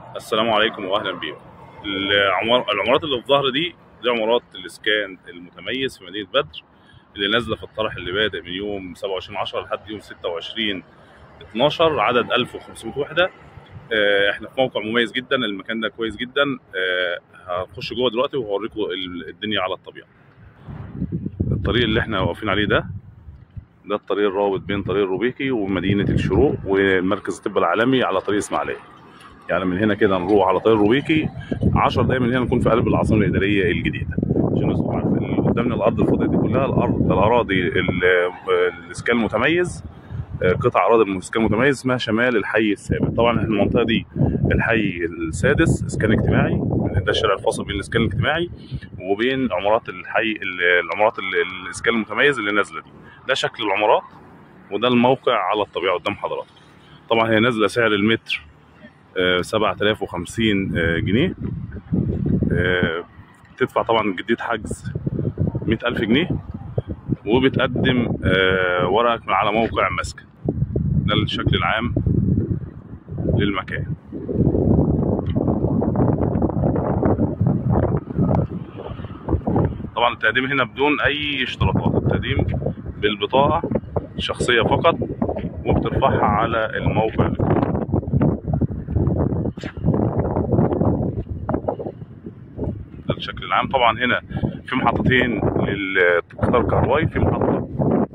السلام عليكم واهلا بيكم العمار العمارات اللي في ظهر دي دي عمارات الاسكان المتميز في مدينه بدر اللي نازله في الطرح اللي بادئ من يوم 27 10 لحد يوم 26 12 عدد 1500 وحده آه، احنا في موقع مميز جدا المكان ده كويس جدا آه، هنخش جوه دلوقتي وهوريكم ال- الدنيا على الطبيعه الطريق اللي احنا واقفين عليه ده ده الطريق الرابط بين طريق الروبيكي ومدينه الشروق ومركز الطب العالمي على طريق اسماعيليه يعني من هنا كده نروح على طريق الروبيكي 10 دقايق من هنا نكون في قلب العاصمه الاداريه الجديده عشان نسمع عارف اللي قدامنا الارض الفاضيه دي كلها الارض الاراضي ال- الاسكان المتميز آه، قطع اراضي الاسكان المتميز اسمها شمال الحي السابع طبعا احنا المنطقه دي الحي السادس اسكان اجتماعي ده الشارع الفاصل بين الاسكان الاجتماعي وبين عمارات الحي ال- العمارات ال- الاسكان المتميز اللي نازله دي ده شكل العمارات وده الموقع على الطبيعه قدام حضراتكم طبعا هي نازله سعر المتر آه، 7050 آه، جنيه آه، تدفع طبعا جدية حجز 100000 جنيه وبتقدم آه، ورقك من على موقع مسكن ده الشكل العام للمكان طبعا التقديم هنا بدون اي اشتراطات التقديم بالبطاقة الشخصية فقط وبترفعها على الموقع الإلكتروني. ده الشكل العام طبعا هنا في محطتين للقطار الكهربائي في محطة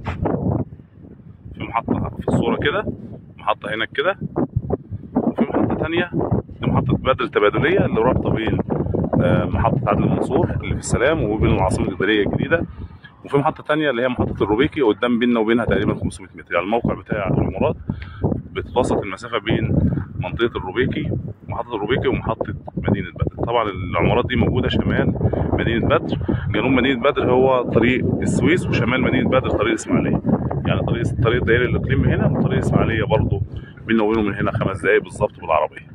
في محطة في الصورة كده محطة هنا كده وفي محطة تانية دي محطة بدر التبادلية اللي رابطة بين آه، محطة عدلي منصور اللي في السلام وبين العاصمة الإدارية الجديدة وفي محطة تانية اللي هي محطة الروبيكي قدام بيننا وبينها تقريبا 500 متر يعني الموقع بتاع العمارات بتتوسط المسافة بين منطقة الروبيكي محطة الروبيكي ومحطة مدينة بدر طبعا العمارات دي موجودة شمال مدينة بدر جنوب مدينة بدر هو طريق السويس وشمال مدينة بدر طريق إسماعيلية يعني طريق طريق دائري الإقليم هنا وطريق إسماعيلية برضه بيننا وبينه من هنا خمس دقايق بالظبط بالعربية